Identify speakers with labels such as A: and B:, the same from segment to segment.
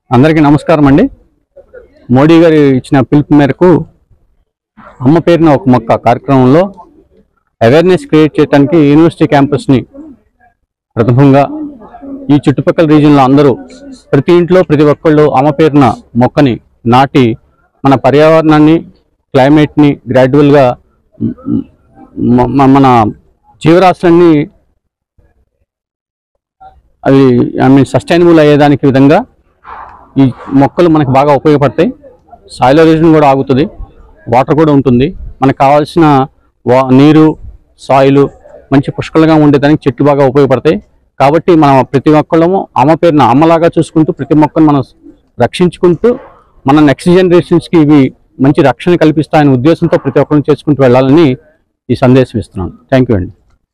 A: అందరికీ నమస్కారం అండి మోడీ గారు ఇచ్చిన పిలుపు మేరకు అమ్మ పేరున ఒక మొక్క కార్యక్రమంలో అవేర్నెస్ క్రియేట్ చేయడానికి యూనివర్సిటీ క్యాంపస్ని ప్రథమంగా ఈ చుట్టుపక్కల రీజియన్లో అందరూ ప్రతి ఇంట్లో ప్రతి ఒక్కళ్ళు అమ్మ పేరున మొక్కని నాటి మన పర్యావరణాన్ని క్లైమేట్ని గ్రాడ్యువల్గా మ- మ- మన జీవరాశులన్నీ అవి ఐ మీన్ సస్టైనబుల్ అయ్యేదానికి విధంగా ఈ మొక్కలు మనకు బాగా ఉపయోగపడతాయి సాయిల్ ఎరోజన్ కూడా ఆగుతుంది వాటర్ కూడా ఉంటుంది మనకు కావాల్సిన వా నీరు సాయిల్ మంచి పుష్కలంగా ఉండేదానికి చెట్లు బాగా ఉపయోగపడతాయి కాబట్టి మనం ప్రతి ఒక్కళ్ళము అమ్మ పేరున అమ్మలాగా చూసుకుంటూ ప్రతి మొక్కను మనం రక్షించుకుంటూ మన నెక్స్ట్ జనరేషన్స్కి ఇవి మంచి రక్షణ కల్పిస్తాయనే ఉద్దేశంతో ప్రతి ఒక్కరిని చేసుకుంటూ వెళ్ళాలని ఈ సందేశం ఇస్తున్నాను థ్యాంక్ యూ అండి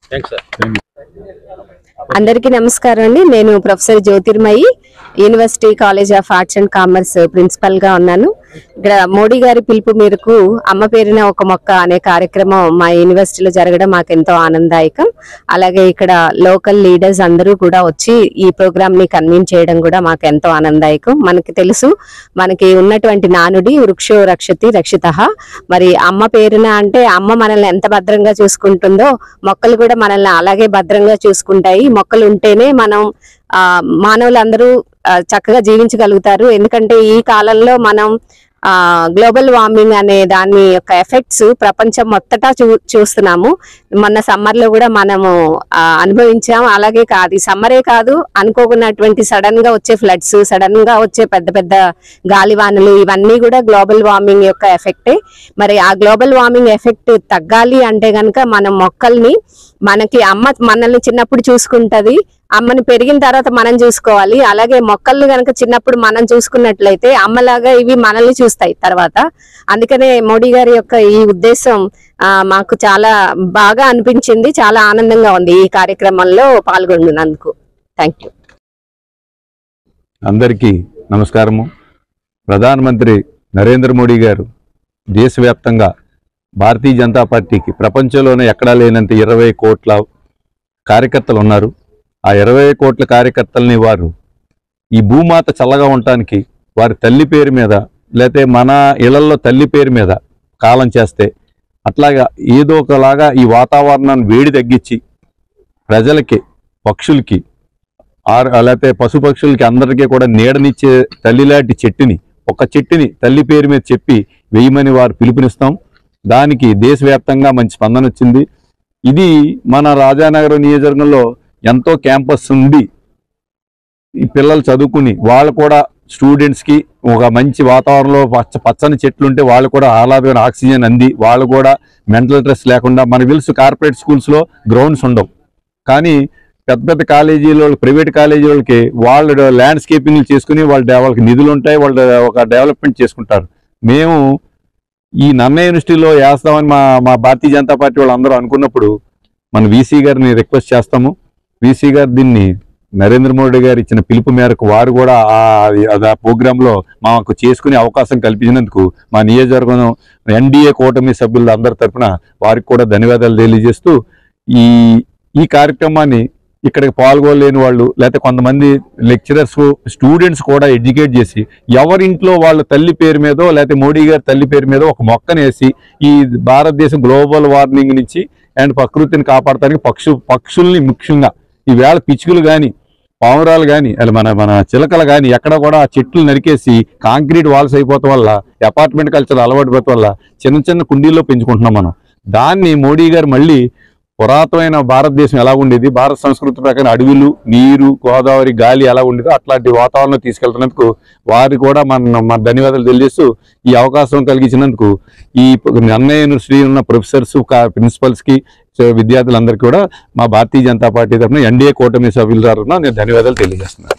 B: అందరికీ నమస్కారం అండి నేను professor Jyothirmayi university college of arts and commerce principal గా ఉన్నాను ఇక్కడ మోడీ గారి పిలుపు మేరకు అమ్మ పేరున ఒక మొక్క అనే కార్యక్రమం మా యూనివర్సిటీలో జరగడం మాకు ఎంతో ఆనందదాయకం అలాగే ఇక్కడ లోకల్ లీడర్స్ అందరూ కూడా వచ్చి ఈ ప్రోగ్రామ్ ని కన్వీన్ చేయడం కూడా మాకు ఎంతో ఆనందదాయకం మనకి తెలుసు మనకి ఉన్నటువంటి నానుడి వృక్షో రక్షతి రక్షిత మరి అమ్మ పేరున అంటే అమ్మ మనల్ని ఎంత భద్రంగా చూసుకుంటుందో మొక్కలు కూడా మనల్ని అలాగే భద్రంగా చూసుకుంటాయి మొక్కలు ఉంటేనే మనం ఆ మానవులందరూ ఆ, చక్కగా జీవించగలుగుతారు ఎందుకంటే ఈ కాలంలో మనం ఆ గ్లోబల్ వార్మింగ్ అనే దాని యొక్క ఎఫెక్ట్స్ ప్రపంచం మొత్తటా చూ చూస్తున్నాము మొన్న సమ్మర్ లో కూడా మనము ఆ, అనుభవించాం అలాగే కాదు సమ్మరే కాదు అనుకోకున్నటువంటి సడన్ గా వచ్చే ఫ్లడ్స్ సడన్ గా వచ్చే పెద్ద పెద్ద గాలివానలు ఇవన్నీ కూడా గ్లోబల్ వార్మింగ్ యొక్క ఎఫెక్టే మరి ఆ గ్లోబల్ వార్మింగ్ ఎఫెక్ట్ తగ్గాలి అంటే గనక మనం మొక్కల్ని మనకి అమ్మ మనల్ని చిన్నప్పుడు చూసుకుంటది అమ్మని పెరిగిన తర్వాత మనం చూసుకోవాలి అలాగే మొక్కల్ని గనక చిన్నప్పుడు మనం చూసుకున్నట్లయితే అమ్మలాగా ఇవి మనల్ని చూస్తాయి తర్వాత అందుకనే మోడీ గారి యొక్క ఈ ఉద్దేశం ఆ, మాకు చాలా బాగా అనిపించింది చాలా ఆనందంగా ఉంది ఈ కార్యక్రమంలో పాల్గొన్నందుకు థ్యాంక్ యూ
C: అందరికీ నమస్కారము ప్రధానమంత్రి నరేంద్ర మోడీ గారు దేశవ్యాప్తంగా భారతీయ జనతా పార్టీకి ప్రపంచంలోనే ఎక్కడా లేనంత ఇరవై కోట్ల కార్యకర్తలు ఉన్నారు ఆ ఇరవై కోట్ల కార్యకర్తల్ని వారు ఈ భూమాత చల్లగా ఉండటానికి వారి తల్లి పేరు మీద లేతే మన ఇళ్లలో తల్లి పేరు మీద కాలం చేస్తే అట్లాగా ఏదో ఒకలాగా ఈ వాతావరణాన్ని వేడి తగ్గించి ప్రజలకి పక్షులకి ఆర్ లేకపోతే పశుపక్షులకి అందరికీ కూడా నీడనిచ్చే తల్లిలాంటి చెట్టుని ఒక చెట్టుని తల్లి పేరు మీద చెప్పి వేయమని వారు పిలుపునిస్తాం దానికి దేశవ్యాప్తంగా మంచి స్పందన వచ్చింది ఇది మన రాజానగరం నియోజకవర్గంలో ఎంతో క్యాంపస్ ఉంది ఈ పిల్లలు చదువుకుని వాళ్ళు కూడా స్టూడెంట్స్కి ఒక మంచి వాతావరణంలో పచ్చ పచ్చని చెట్లు ఉంటే వాళ్ళు కూడా ఆహ్లాదమైన ఆక్సిజన్ అంది వాళ్ళు కూడా మెంటల్ స్ట్రెస్ లేకుండా మనకు తెలుసు కార్పొరేట్ స్కూల్స్లో గ్రౌండ్స్ ఉండవు కానీ పెద్ద పెద్ద కాలేజీలో ప్రైవేట్ కాలేజీ వాళ్ళకి వాళ్ళు ల్యాండ్స్కేపింగ్ చేసుకుని వాళ్ళ వాళ్ళకి నిధులు ఉంటాయి వాళ్ళు ఒక డెవలప్మెంట్ చేసుకుంటారు మేము ఈ నన్న యూనివర్సిటీలో వేస్తామని మా మా భారతీయ జనతా పార్టీ వాళ్ళు అందరూ అనుకున్నప్పుడు మన వీసీ గారిని రిక్వెస్ట్ చేస్తాము వీసీ గారు దీన్ని నరేంద్ర మోడీ గారు ఇచ్చిన పిలుపు మేరకు వారు కూడా ఆ అది ఆ ప్రోగ్రాంలో మాకు చేసుకునే అవకాశం కల్పించినందుకు మా నియోజకవర్గం ఎన్డీఏ కూటమి సభ్యుల అందరి తరపున వారికి కూడా ధన్యవాదాలు తెలియజేస్తూ ఈ ఈ కార్యక్రమాన్ని ఇక్కడికి పాల్గొలేని వాళ్ళు లేకపోతే కొంతమంది లెక్చరర్స్ స్టూడెంట్స్ కూడా ఎడ్యుకేట్ చేసి ఎవరింట్లో వాళ్ళ తల్లి పేరు మీదో లేకపోతే మోడీ గారి తల్లి పేరు మీదో ఒక మొక్కనేసి ఈ భారతదేశం గ్లోబల్ వార్మింగ్ నుంచి అండ్ ప్రకృతిని కాపాడటానికి పక్షు పక్షుల్ని ముఖ్యంగా ఈవేళ పిచ్చుకలు కానీ పావురాలు కానీ అలా మన మన చిలకలు కానీ ఎక్కడ కూడా ఆ చెట్లు నరికేసి కాంక్రీట్ వాల్స్ అయిపోవటం వల్ల అపార్ట్మెంట్ కల్చర్ అలవాటు పడటం వల్ల చిన్న చిన్న కుండీల్లో పెంచుకుంటున్నాం మనం దాన్ని మోడీ గారు మళ్ళీ పురాతనమైన భారతదేశం ఎలా ఉండేది భారత సంస్కృతి ప్రకారం అడవులు నీరు గోదావరి గాలి ఎలా ఉండేదో అట్లాంటి వాతావరణం తీసుకెళ్తున్నందుకు వారికి కూడా మన మన ధన్యవాదాలు తెలియజేస్తూ ఈ అవకాశం కలిగించినందుకు ఈ అన్నయ్య యూనివర్సిటీ ఉన్న ప్రొఫెసర్స్ ప్రిన్సిపల్స్ కి సో విద్యార్థులందరికీ కూడా మా భారతీయ జనతా పార్టీ తరఫున ఎన్డీఏ కూటమి సభ్యుల తరఫున నేను ధన్యవాదాలు తెలియజేస్తున్నాను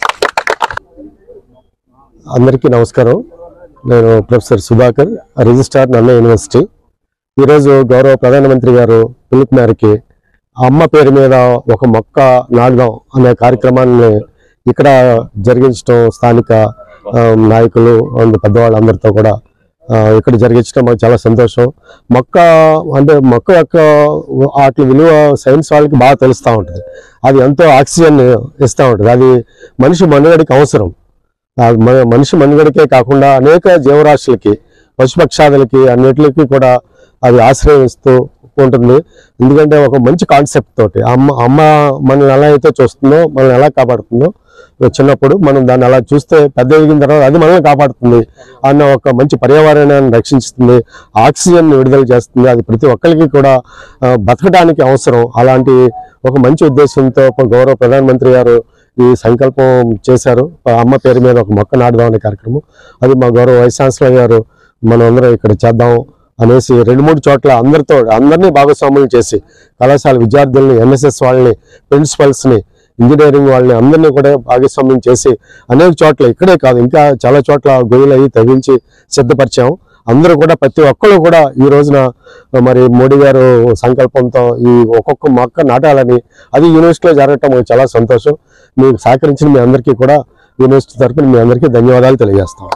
D: అందరికీ నమస్కారం నేను ప్రొఫెసర్ సుధాకర్ రిజిస్ట్రార్ నల్ల యూనివర్సిటీ ఈరోజు గౌరవ ప్రధానమంత్రి గారు పిలుపు మేరకి అమ్మ పేరు మీద ఒక మొక్క నాటుదాం అనే కార్యక్రమాన్ని ఇక్కడ జరిగించడం స్థానిక ఆ, నాయకులు అండ్ పెద్దవాళ్ళందరితో కూడా ఆ, ఇక్కడ జరిగించడం మాకు చాలా సంతోషం మొక్క అంటే మొక్క యొక్క వాటి విలువ సైన్స్ వాళ్ళకి బాగా తెలుస్తూ ఉంటుంది అది ఎంతో ఆక్సిజన్ ఇస్తూ ఉంటుంది అది మనిషి మనుగడికి అవసరం ఆ మ- మనిషి మనుగడకే కాకుండా అనేక జీవరాశులకి పశుపక్షాదులకి అన్నిటికీ కూడా అది ఆశ్రయం ఇస్తూ ఉంటుంది ఎందుకంటే ఒక మంచి కాన్సెప్ట్ తోటి అమ్మ అమ్మ మనల్ని ఎలా అయితే చూస్తుందో మనల్ని ఎలా కాపాడుతుందో చిన్నప్పుడు మనం దాన్ని అలా చూస్తే పెద్ద ఎదిగిన తర్వాత అది మనల్ని కాపాడుతుంది అన్న ఒక మంచి పర్యావరణాన్ని రక్షిస్తుంది ఆక్సిజన్ విడుదల చేస్తుంది అది ప్రతి ఒక్కరికి కూడా ఆ, బతకడానికి అవసరం అలాంటి ఒక మంచి ఉద్దేశంతో గౌరవ ప్రధానమంత్రి గారు ఈ సంకల్పం చేశారు ఆ అమ్మ పేరు మీద ఒక మొక్క నాటుదాం అనే కార్యక్రమం అది మా గౌరవ వైస్ ఛాన్సలర్ గారు మనం అందరం ఇక్కడ చేద్దాం అనేసి రెండు మూడు చోట్ల అందరితో అందరినీ భాగస్వాములు చేసి కళాశాల విద్యార్థుల్ని ఎన్ఎస్ఎస్ వాళ్ళని ప్రిన్సిపల్స్ని ఇంజనీరింగ్ వాళ్ళని అందరినీ కూడా భాగస్వామ్యం చేసి అనేక చోట్ల ఇక్కడే కాదు ఇంకా చాలా చోట్ల గొయ్యలు అయ్యి తవ్వించి సిద్ధపరిచాం అందరూ కూడా ప్రతి ఒక్కరు కూడా ఈ రోజున మరి మోడీ గారు సంకల్పంతో ఈ ఒక్కొక్క మొక్క నాటాలని అది యూనివర్సిటీలో జరగటం మాకు చాలా సంతోషం మీకు సహకరించిన మీ అందరికీ కూడా యూనివర్సిటీ తరపున మీ అందరికీ ధన్యవాదాలు తెలియజేస్తాం